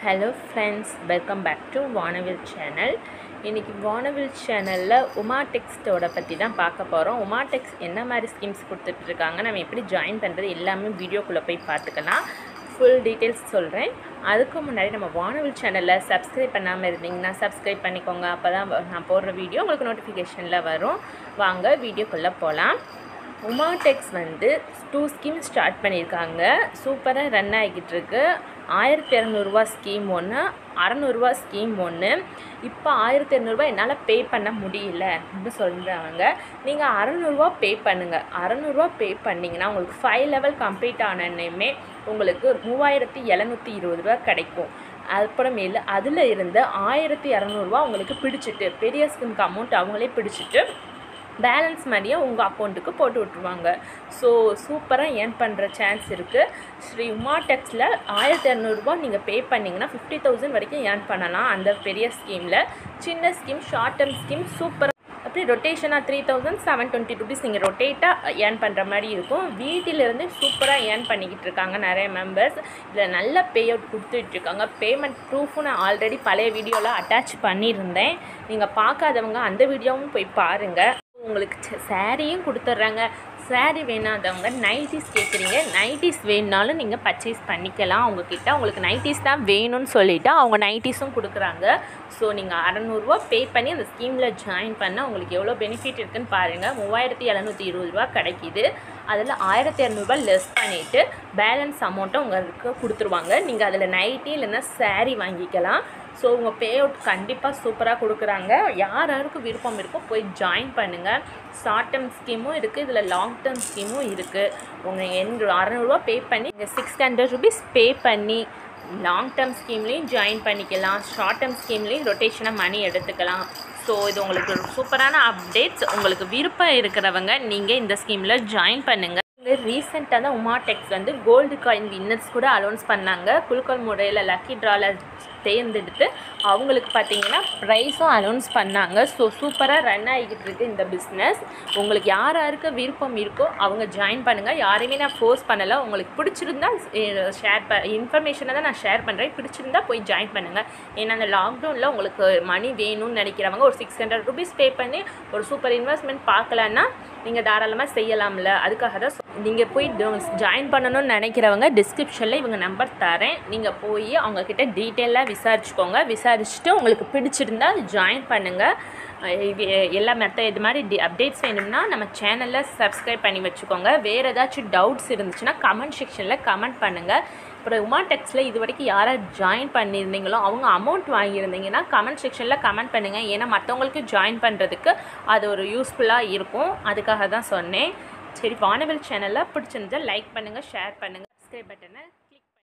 hello friends welcome back to Vanavil channel இன்றைக்கி வானவில் சேனலில் உமா டெக்ஸ்டோட பற்றி தான் பார்க்க போகிறோம் உமா டெக்ஸ் என்ன மாதிரி ஸ்கீம்ஸ் கொடுத்துட்ருக்காங்க நம்ம எப்படி ஜாயின் பண்ணுறது எல்லாமே வீடியோக்குள்ளே போய் பார்த்துக்கலாம் ஃபுல் டீட்டெயில்ஸ் சொல்கிறேன் அதுக்கு முன்னாடி நம்ம வானவில் சேனலில் சப்ஸ்கிரைப் பண்ணாமல் இருந்தீங்கன்னா சப்ஸ்கிரைப் பண்ணிக்கோங்க அப்போ தான் நான் போடுற வீடியோ உங்களுக்கு நோட்டிஃபிகேஷனில் வரும் வாங்க வீடியோக்குள்ளே போகலாம் உமாடெக்ஸ் வந்து டூ ஸ்கீம் ஸ்டார்ட் பண்ணியிருக்காங்க சூப்பராக ரன் ஆகிக்கிட்டு இருக்கு ஆயிரத்தி இரநூறுவா ஸ்கீம் ஒன்று அறநூறுவா ஸ்கீம் ஒன்று இப்போ ஆயிரத்தி இரநூறுவா என்னால் பே பண்ண முடியல அப்படின்னு சொல்கிறாங்க நீங்கள் அறநூறுவா பே பண்ணுங்கள் அறநூறுவா பே பண்ணிங்கன்னா உங்களுக்கு ஃபைவ் லெவல் கம்ப்ளீட் ஆனனையுமே உங்களுக்கு மூவாயிரத்தி எழுநூற்றி இருபது ரூபா கிடைக்கும் அப்புறமேலு அதில் இருந்து ஆயிரத்தி இரநூறுவா உங்களுக்கு பிடிச்சிட்டு பெரிய ஸ்கீமுக்கு அமௌண்ட் அவங்களே பிடிச்சிட்டு பேலன்ஸ் மணியை உங்கள் அக்கௌண்ட்டுக்கு போட்டு விட்ருவாங்க ஸோ சூப்பராக ஏர்ன் பண்ணுற சான்ஸ் இருக்குது ஸ்ரீ உமா டெக்ஸில் ஆயிரத்தி இரநூறுபா நீங்கள் பே பண்ணிங்கன்னா ஃபிஃப்டி தௌசண்ட் வரைக்கும் ஏர்ன் பண்ணலாம் அந்த பெரிய ஸ்கீமில் சின்ன ஸ்கீம் ஷார்ட் டேர்ம் ஸ்கீம் சூப்பராக அப்படி ரொட்டேஷனாக three thousand seven twenty rupees நீங்கள் ரொட்டேட்டாக ஏர்ன் பண்ணுற மாதிரி இருக்கும் வீட்டிலேருந்து சூப்பராக ஏர்ன் பண்ணிக்கிட்டு இருக்காங்க நிறைய மெம்பர்ஸ் இதில் நல்ல பே அவுட் கொடுத்துட்ருக்காங்க பேமெண்ட் ப்ரூஃபும் நான் ஆல்ரெடி பழைய வீடியோவில் அட்டாச் பண்ணியிருந்தேன் நீங்கள் பார்க்காதவங்க அந்த வீடியோவும் போய் பாருங்கள் உங்களுக்கு சாரியும் கொடுத்துட்றாங்க சாரீ வேணாதவங்க நைட்டிஸ் கேட்குறீங்க நைட்டிஸ் வேணுனாலும் நீங்கள் பர்ச்சேஸ் பண்ணிக்கலாம் அவங்கக்கிட்ட உங்களுக்கு நைட்டிஸ் தான் வேணும்னு சொல்லிவிட்டு அவங்க நைட்டிஸும் கொடுக்குறாங்க ஸோ நீங்கள் அறநூறுவா பே பண்ணி அந்த ஸ்கீமில் ஜாயின் பண்ணால் உங்களுக்கு எவ்வளோ பெனிஃபிட் இருக்குன்னு பாருங்கள் மூவாயிரத்தி எழுநூற்றி இருபது ரூபா கிடைக்கிது அதில் ஆயிரத்தி இரநூறுபா லெஸ் பண்ணிவிட்டு பேலன்ஸ் அமௌண்ட்டை உங்களுக்கு கொடுத்துருவாங்க நீங்கள் அதில் நைட்டி இல்லைன்னா சாரீ வாங்கிக்கலாம் ஸோ உங்கள் பே அவுட் கண்டிப்பாக சூப்பராக கொடுக்குறாங்க யார் யாருக்கு விருப்பம் இருக்கோ போய் ஜாயின் பண்ணுங்கள் ஷார்ட் டேர்ம் ஸ்கீமும் இருக்குது இதில் லாங் டேர்ம் ஸ்கீமும் இருக்குது உங்கள் என் அறநூறுவா பே பண்ணி நீங்கள் சிக்ஸ் ஹண்ட்ரட் ருபீஸ் பே பண்ணி லாங் டேர்ம் ஸ்கீம்லேயும் ஜாயின் பண்ணிக்கலாம் ஷார்ட் டேர்ம் ஸ்கீம்லேயும் ரொட்டேஷனாக மணி எடுத்துக்கலாம் ஸோ இது உங்களுக்கு ஒரு சூப்பரான அப்டேட்ஸ் உங்களுக்கு விருப்பம் இருக்கிறவங்க நீங்கள் இந்த ஸ்கீமில் ஜாயின் பண்ணுங்கள் ரீசெண்டாக தான் உமா டெக்ஸ் வந்து கோல்டு காயின் வின்னர்ஸ் கூட அலௌன்ஸ் பண்ணாங்க குலுக்கல் முறையில் லக்கி ட்ராவில் தேர்ந்தெடுத்து அவங்களுக்கு பார்த்தீங்கன்னா ப்ரைஸும் அனௌன்ஸ் பண்ணாங்க ஸோ சூப்பராக ரன் ஆகிக்கிட்டு இருக்கு இந்த பிஸ்னஸ் உங்களுக்கு யார் யாருக்கு விருப்பம் இருக்கோ அவங்க ஜாயின் பண்ணுங்கள் யாரையுமே நான் ஃபோர்ஸ் பண்ணலை உங்களுக்கு பிடிச்சிருந்தா ஷேர் ப இன்ஃபர்மேஷனை தான் நான் ஷேர் பண்ணுறேன் பிடிச்சிருந்தா போய் ஜாயின் பண்ணுங்கள் ஏன்னா அந்த லாக்டவுனில் உங்களுக்கு மணி வேணும்னு நினைக்கிறவங்க ஒரு சிக்ஸ் ஹண்ட்ரட் ருபீஸ் பே பண்ணி ஒரு சூப்பர் இன்வெஸ்ட்மெண்ட் பார்க்கலன்னா நீங்கள் தாராளமாக செய்யலாம்ல அதுக்காக தான் நீங்கள் போய் ஜாயின் பண்ணணும்னு நினைக்கிறவங்க டிஸ்கிரிப்ஷனில் இவங்க நம்பர் தரேன் நீங்கள் போய் அவங்கக்கிட்ட டீட்டெயிலாக விசாரிச்சுக்கோங்க விசாரிச்சுட்டு உங்களுக்கு பிடிச்சிருந்தா ஜாயின் பண்ணுங்கள் இது எல்லா மெத்த இது மாதிரி டி அப்டேட்ஸ் வேணும்னா நம்ம சேனலில் சப்ஸ்கிரைப் பண்ணி வச்சுக்கோங்க வேறு ஏதாச்சும் டவுட்ஸ் இருந்துச்சுன்னா கமெண்ட் செக்ஷனில் கமெண்ட் பண்ணுங்கள் அப்புறம் உமா டெக்ஸில் இது வரைக்கும் யாராவது ஜாயின் பண்ணியிருந்தீங்களோ அவங்க அமௌண்ட் வாங்கியிருந்தீங்கன்னா கமெண்ட் செக்ஷனில் கமெண்ட் பண்ணுங்கள் ஏன்னா மற்றவங்களுக்கு ஜாயின் பண்ணுறதுக்கு அது ஒரு யூஸ்ஃபுல்லாக இருக்கும் அதுக்காக தான் சொன்னேன் சரி வானவில் சேனலில் பிடிச்சிருந்தா லைக் பண்ணுங்கள் ஷேர் பண்ணுங்கள் சப்ஸ்கிரைப் பட்டனை